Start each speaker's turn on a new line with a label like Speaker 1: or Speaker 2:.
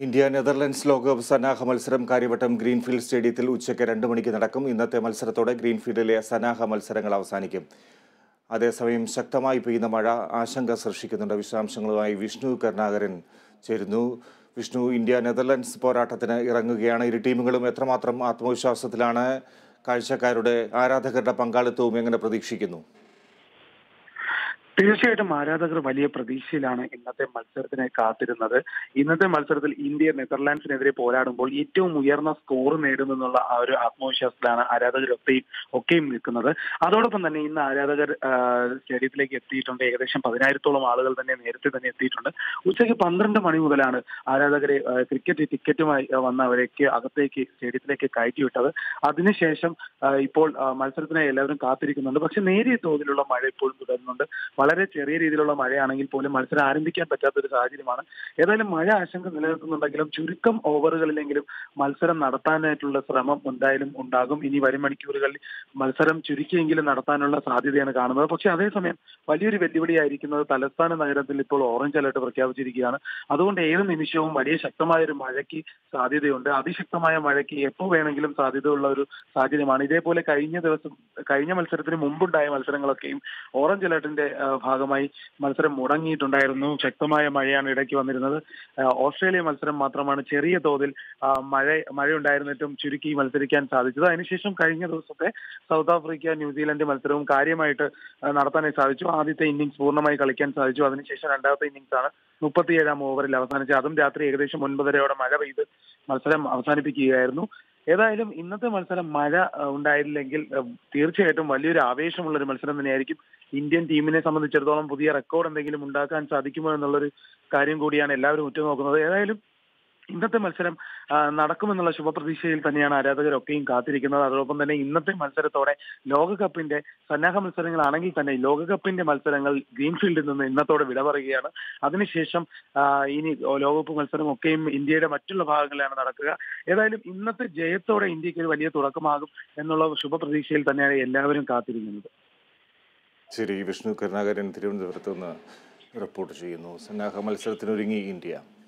Speaker 1: India Netherlands ലോകകപ്പ് സന്നാഹ മത്സരം Karyavattom greenfield സ്റ്റേഡിയത്തിൽ ഉച്ചയ്ക്ക് രണ്ട് മണിക്ക് നടക്കും ഇന്നത്തെ മത്സരത്തോടെ ഗ്രീൻഫീൽഡിലെ സന്നാഹ മത്സരങ്ങൾ അവസാനിക്കും അതേസമയം ശക്തമായി പെയ്യുന്ന മഴ ആശങ്ക സൃഷ്ടിക്കുന്നുണ്ട് വിശദാംശങ്ങളുമായി വിഷ്ണു കരുണാകരൻ ചേരുന്നു വിഷ്ണു ഇന്ത്യ നെതർലൻഡ്സ് പോരാട്ടത്തിന് ഇറങ്ങുകയാണ് ഇരു ടീമുകളും എത്രമാത്രം ആത്മവിശ്വാസത്തിലാണ് കാഴ്ചക്കാരുടെ ആരാധകരുടെ പങ്കാളിത്തവും എങ്ങനെ പ്രതീക്ഷിക്കുന്നു
Speaker 2: തീർച്ചയായിട്ടും ആരാധകർ വലിയ പ്രതീക്ഷയിലാണ് ഇന്നത്തെ മത്സരത്തിനെ കാത്തിരുന്നത് ഇന്നത്തെ മത്സരത്തിൽ ഇന്ത്യ നെതർലാൻഡ്സിനെതിരെ പോരാടുമ്പോൾ ഏറ്റവും ഉയർന്ന സ്കോർ നേടുമെന്നുള്ള ആ ഒരു ആത്മവിശ്വാസത്തിലാണ് ആരാധകരൊക്കെയും ഒക്കെയും നിൽക്കുന്നത് അതോടൊപ്പം തന്നെ ഇന്ന് ആരാധകർ ആ, സ്റ്റേഡിയത്തിലേക്ക് എത്തിയിട്ടുണ്ട് ഏകദേശം പതിനായിരത്തോളം ആളുകൾ തന്നെ നേരത്തെ തന്നെ എത്തിയിട്ടുണ്ട് ഉച്ചയ്ക്ക് പന്ത്രണ്ട് മണി മുതലാണ് ആരാധകരെ ആ, ക്രിക്കറ്റ് ടിക്കറ്റുമായി ആ, വന്നവരേക്ക് അകത്തേക്ക് സ്റ്റേഡിയത്തിലേക്ക് കയറ്റിവിട്ടത് അതിനുശേഷം ആ, ഇപ്പോൾ ആ, മത്സരത്തിനായി എല്ലാവരും കാത്തിരിക്കുന്നുണ്ട് പക്ഷെ നേരിയ തോതിലുള്ള മഴ ഇപ്പോഴും തുടരുന്നുണ്ട് വളരെ ചെറിയ രീതിയിലുള്ള മഴയാണെങ്കിൽ പോലും മത്സരം ആരംഭിക്കാൻ പറ്റാത്ത ഒരു സാഹചര്യമാണ് ഏതായാലും മഴ ആശങ്ക നിലനിൽക്കുന്നുണ്ടെങ്കിലും ചുരുക്കം ഓവറുകളിലെങ്കിലും മത്സരം നടത്താനായിട്ടുള്ള ശ്രമം എന്തായാലും ഉണ്ടാകും ഇനി വരും മണിക്കൂറുകളിൽ മത്സരം ചുരുക്കിയെങ്കിലും നടത്താനുള്ള സാധ്യതയാണ് കാണുന്നത് പക്ഷെ അതേസമയം വലിയൊരു വെല്ലുവിളിയായിരിക്കുന്നത് തലസ്ഥാന നഗരത്തിൽ ഇപ്പോൾ ഓറഞ്ച് അലർട്ട് പ്രഖ്യാപിച്ചിരിക്കുകയാണ് അതുകൊണ്ട് ഏത് നിമിഷവും വലിയ ശക്തമായ ഒരു മഴയ്ക്ക് സാധ്യതയുണ്ട് അതിശക്തമായ മഴയ്ക്ക് എപ്പോൾ വേണമെങ്കിലും സാധ്യതയുള്ള ഒരു സാഹചര്യമാണ് ഇതേപോലെ കഴിഞ്ഞ ദിവസം കഴിഞ്ഞ മത്സരത്തിന് മുമ്പുണ്ടായ മത്സരങ്ങളൊക്കെയും ഓറഞ്ച് അലർട്ടിന്റെ ആ, ഭാഗമായി മത്സരം മുടങ്ങിയിട്ടുണ്ടായിരുന്നു ശക്തമായ മഴയാണ് ഇടയ്ക്ക് വന്നിരുന്നത് ആ, ഓസ്ട്രേലിയ മത്സരം മാത്രമാണ് ചെറിയ തോതിൽ ആ, മഴ മഴയുണ്ടായിരുന്നിട്ടും ചുരുക്കി മത്സരിക്കാൻ സാധിച്ചത് അതിനുശേഷം കഴിഞ്ഞ ദിവസത്തെ സൗത്ത് ആഫ്രിക്ക ന്യൂസിലൻഡ് മത്സരവും കാര്യമായിട്ട് ആ, നടത്താനായി സാധിച്ചു ആദ്യത്തെ ഇന്നിംഗ്സ് പൂർണ്ണമായി കളിക്കാൻ സാധിച്ചു അതിനുശേഷം രണ്ടാമത്തെ ഇന്നിംഗ്സ് ആണ് മുപ്പത്തിയേഴാം ഓവറിൽ അവസാനിച്ചത് അതും രാത്രി ഏകദേശം ഒൻപതരയോടെ മഴ പെയ്ത് മത്സരം അവസാനിപ്പിക്കുകയായിരുന്നു ഏതായാലും ഇന്നത്തെ മത്സരം മഴ ആ, ഉണ്ടായില്ലെങ്കിൽ ആ, തീർച്ചയായിട്ടും വലിയൊരു ആവേശമുള്ള ഒരു മത്സരം തന്നെയായിരിക്കും ഇന്ത്യൻ ടീമിനെ സംബന്ധിച്ചിടത്തോളം പുതിയ റെക്കോർഡ് എന്തെങ്കിലും ഉണ്ടാക്കാൻ സാധിക്കുമോ എന്നുള്ളൊരു കാര്യം കൂടിയാണ് എല്ലാവരും ഉറ്റുനോക്കുന്നത് ഏതായാലും ഇന്നത്തെ മത്സരം ആ, നടക്കുമെന്നുള്ള ശുഭപ്രതീക്ഷയിൽ തന്നെയാണ് ആരാധകരൊക്കെയും കാത്തിരിക്കുന്നത് അതോടൊപ്പം തന്നെ ഇന്നത്തെ മത്സരത്തോടെ ലോകകപ്പിന്റെ സന്നാഹ മത്സരങ്ങളാണെങ്കിൽ തന്നെ ലോകകപ്പിന്റെ മത്സരങ്ങൾ ഗ്രീൻഫീൽഡിൽ നിന്ന് ഇന്നത്തോടെ വിട പറയുകയാണ് അതിനുശേഷം ആ, ഇനി ലോകകപ്പ് മത്സരം ഒക്കെയും ഇന്ത്യയുടെ മറ്റുള്ള ഭാഗങ്ങളിലാണ് നടക്കുക ഏതായാലും ഇന്നത്തെ ജയത്തോടെ ഇന്ത്യക്ക് ഒരു വലിയ തുടക്കമാകും എന്നുള്ള ശുഭപ്രതീക്ഷയിൽ തന്നെയാണ് എല്ലാവരും കാത്തിരിക്കുന്നത്
Speaker 1: ശരി വിഷ്ണു കരുണാകരൻ തിരുവനന്തപുരത്ത് നിന്ന് റിപ്പോർട്ട് ചെയ്യുന്നു സന്നാഹ മത്സരത്തിനൊരുങ്ങി ഇന്ത്യ